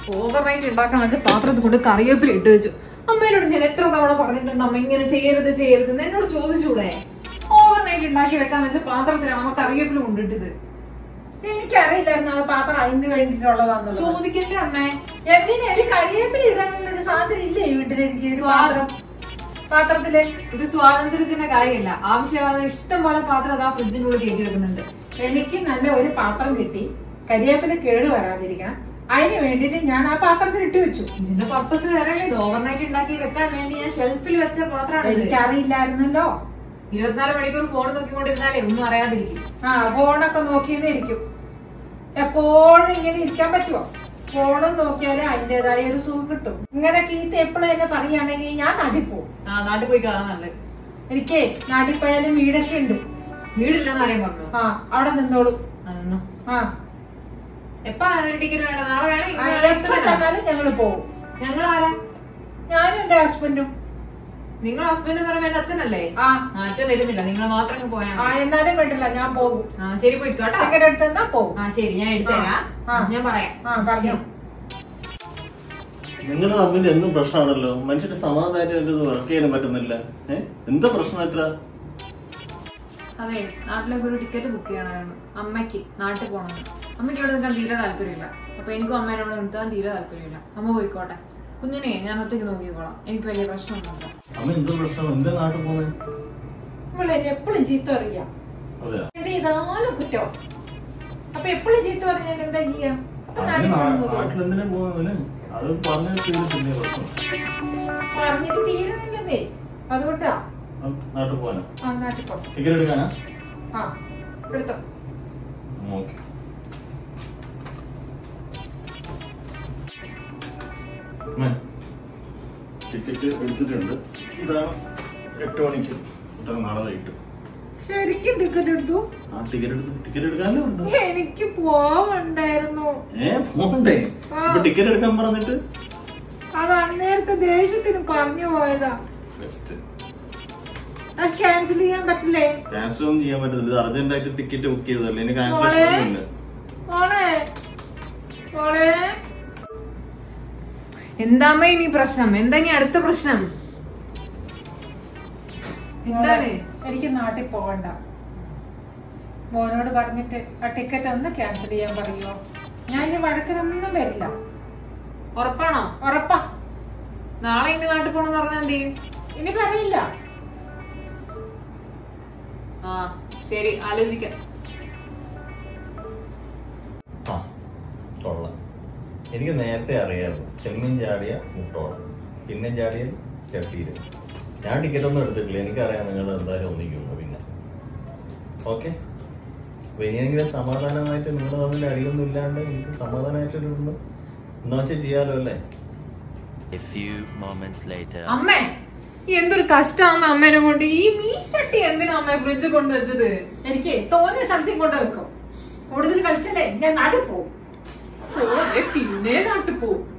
Overnight ഉണ്ടാക്കാൻ വെച്ച പാത്രത്തിൽ കൊണ്ട് കറിവേപ്പില ഇട്ട് വെച്ചു അമ്മേനോട് ഞാൻ എത്ര തവണ പറഞ്ഞിട്ടുണ്ട് അമ്മ ഇങ്ങനെ ചെയ്യരുത് ചെയ്യരുത് എന്ന് എന്നോട് ചോദിച്ചൂടെ ഓവർനൈറ്റ് ഉണ്ടാക്കി വെക്കാൻ വെച്ച പാത്രത്തിലാണ് അമ്മ കറിവേപ്പില കൊണ്ടിട്ടത് എനിക്കറിയില്ലായിരുന്നു അത് പാത്രം അതിന് വേണ്ടിട്ടുള്ളതാന്നുള്ളത് ചോദിക്കണ്ടേ അമ്മേ എന്തിനാ ഒരു കരിയേപ്പില ഇടാനുള്ള ഒരു സാധനം ഇല്ലേ ഈ വീട്ടിലെനിക്ക് ഒരു പാത്രം പാത്രത്തില് ഒരു സ്വാതന്ത്ര്യത്തിന്റെ കാര്യമല്ല ആവശ്യമുള്ള ഇഷ്ടം പോലെ പാത്രം അതാ ഫ്രിഡ്ജിനുള്ളിൽ കയറ്റി വെക്കുന്നുണ്ട് എനിക്ക് നല്ല ഒരു പാത്രം കിട്ടി കരിയേപ്പില കേട് വരാതിരിക്കണം അതിന് വേണ്ടിട്ട് ഞാൻ ആ പാത്രത്തിൽ ഇട്ട് വെച്ചു ഇതിന്റെ പർപ്പസ് വേറെ ഇത് ഓവർനൈറ്റ് ഉണ്ടാക്കി വെക്കാൻ വേണ്ടി ഞാൻ ഷെൽഫിൽ വെച്ച പാത്രമാണ് ഇത് എനിക്കറിയില്ലായിരുന്നല്ലോ ഇരുപത്തിനാല് മണിക്കൂർ ഫോൺ നോക്കിക്കൊണ്ടിരുന്നാലേ ഒന്നും അറിയാതിരിക്കും ആ ഫോണൊക്കെ നോക്കിയെന്നിരിക്കും എപ്പോഴും ഇങ്ങനെ ഇരിക്കാൻ പറ്റുമോ ഫോണും നോക്കിയാലേ അതിന്റേതായ ഒരു സുഖം കിട്ടും ഇങ്ങനെ ചീത്ത എപ്പോഴും എന്നെ പറയുകയാണെങ്കിൽ ഞാൻ നാട്ടിൽ പോകും ആ നാട്ടിൽ പോയി കാണാൻ നല്ലത് എനിക്ക് നാട്ടിൽ പോയാലും വീടൊക്കെ ഉണ്ട് വീടില്ലെന്ന് ആരെയും പറഞ്ഞു ആ അവിടെ നിന്നോളും അതൊന്നും ആ എപ്പാ ടിക്കറ്റ് വേണ്ട നാളെ വേണം ആ, ഇന്ന് എപ്പോ വേണം. തന്നാലും ഞങ്ങള് പോകും ഞങ്ങൾ ആരാ ഞാനും എന്റെ ഹസ്ബൻഡും നിങ്ങൾ ഹസ്ബൻഡ് എന്ന് പറയുമ്പോ എന്റെ അച്ഛനല്ലേ ആ ആ, അച്ഛൻ വരുന്നില്ല നിങ്ങൾ മാത്രം അങ്ങ് പോയാ ആ മതി. എന്നാലും വേണ്ടില്ല ഞാൻ പോകും ആ ശരി പോയിക്കോട്ടെ ടിക്കറ്റ് എടുത്ത് തന്നാ പോകും ആ ശരി ഞാൻ എടുത്തുതരാം ആ. ഞാൻ പറയാം ആ പറഞ്ഞു നിങ്ങൾ തമ്മിൽ എന്നും പ്രശ്നമാണല്ലോ മനുഷ്യന് സമാധാനമായിട്ട് വർക്ക് ചെയ്യാൻ പറ്റുന്നില്ല ഏഹ് എന്താ പ്രശ്നം എത്ര അതെ നാട്ടിലേക്ക് ഒരു ടിക്കറ്റ് ബുക്ക് ചെയ്യണമായിരുന്നു അമ്മയ്ക്ക് നാട്ടിൽ പോകണമെന്ന് അമ്മയ്ക്ക് ഇവിടെ നിൽക്കാൻ തീരെ താല്പര്യമില്ല അപ്പൊ എനിക്കും അമ്മേനോട് നിൽക്കാൻ തീരെ താല്പര്യമില്ല അമ്മ പോയിക്കോട്ടെ കുഞ്ഞിനെ ഞാൻ ഒറ്റയ്ക്ക് നോക്കിക്കോളാം എനിക്ക് വലിയ പ്രശ്നമൊന്നുമില്ല അമ്മ എന്താ പ്രശ്നം എന്താ നാട്ടിൽ പോകുന്നത് നമ്മളെ എപ്പോഴും ചീത്ത അറിയാം അതെയോ എന്ത് ചെയ്താലും കുറ്റോ അപ്പൊ എപ്പോഴും ചീത്ത പറഞ്ഞാൽ എന്താ ചെയ്യാ അപ്പൊ അതിന് നാട്ടിൽ നാ- പോകുന്നത് നാട്ടിൽ എന്തിനാ പോകുന്നതിന് അത് പറഞ്ഞ തീരത്തില്ലേ പ്രശ്നം പറഞ്ഞിട്ട് തീരുന്നില്ലെന്നേ അതുകൊണ്ടാ ആ, നാട്ടിൽ പോകാനാ ആ നാട്ടിൽ പോട്ടെ ടിക്കറ്റ് എടുക്കാനാ ആ എടുത്തോ ഓക്കെ ടിക്കറ്റ് എടുത്തിട്ടുണ്ട് ഇതാണ് എട്ട് മണിക്ക് ഇതാണ് നാളെ വൈകിട്ട് ശരിക്കും ടിക്കറ്റ് എടുത്തു ആ ടിക്കറ്റ് എടുത്തു ടിക്കറ്റ് എടുക്കാനല്ലേ ഉണ്ട് എനിക്ക് പോവണ്ടായിരുന്നു ഏ പോണ്ടേ ആ. ഇപ്പൊ ടിക്കറ്റ് എടുക്കാൻ പറഞ്ഞിട്ട് അത് അന്നേരത്തെ ദേഷ്യത്തിന് പറഞ്ഞു പോയതാ ബെസ്റ്റ് അത് ക്യാൻസൽ ചെയ്യാൻ പറ്റില്ലേ ക്യാൻസൽ ഒന്നും ചെയ്യാൻ പറ്റത്തില്ല ഇത് അർജന്റ് ആയിട്ട് ടിക്കറ്റ് ബുക്ക് ചെയ്തതല്ലേ ഇനി മോളെ. ക്യാൻസലേഷൻ ഒന്നുമില്ല മോളെ മോളെ എന്താ അമ്മ ഇനി പ്രശ്നം എന്താ ഇനി അടുത്ത പ്രശ്നം എന്താണ് എനിക്ക് നാട്ടിൽ പോകണ്ട മോനോട് പറഞ്ഞിട്ട് ആ ടിക്കറ്റ് ഒന്ന് ക്യാൻസൽ ചെയ്യാൻ പറയുമോ ഞാൻ ഇനി വഴക്കിനൊന്നും വരില്ല ഉറപ്പാണോ ഉറപ്പാ നാളെ ഇനി നാട്ടിൽ പോണെന്ന് പറഞ്ഞാൽ എന്ത് ചെയ്യും ഇനി പറയില്ല ആ ശരി ആലോചിക്കാം ആ കൊള്ളാം എനിക്ക് നേരത്തെ അറിയാമായിരുന്നു ചെമ്മീൻ ചാടിയ മുട്ടോളം പിന്നെ ചാടിയ ചട്ടിയിൽ ഞാൻ ടിക്കറ്റ് ഒന്നും എടുത്തിട്ടില്ല എനിക്കറിയാം നിങ്ങൾ എന്തായാലും ഒന്നിക്കുന്നു പിന്നെ ഓക്കെ ഇനിയെങ്കിലും സമാധാനമായിട്ട് നിങ്ങൾ തമ്മിൽ അടിയൊന്നും ഇല്ലാണ്ട് എനിക്ക് സമാധാനമായിട്ടൊരു ഒന്ന് എന്താ വെച്ചാൽ ചെയ്യാലോ അല്ലേ A few moments later. അമ്മേ ഈ എന്തൊരു കഷ്ടമാണ് അമ്മേനെ കൊണ്ട് ഈ മീൻ ചട്ടി എന്തിനാ അമ്മ ഫ്രിഡ്ജ് കൊണ്ടുവച്ചത് എനിക്ക് തോന്നിയ സ്ഥലത്തേക്ക് കൊണ്ട് വെക്കും കൂടുതൽ കളിച്ചല്ലേ ഞാൻ നാട്ടിൽ പോവും ഓ, ദേ പിന്നെ നാട്ടിൽ പോവും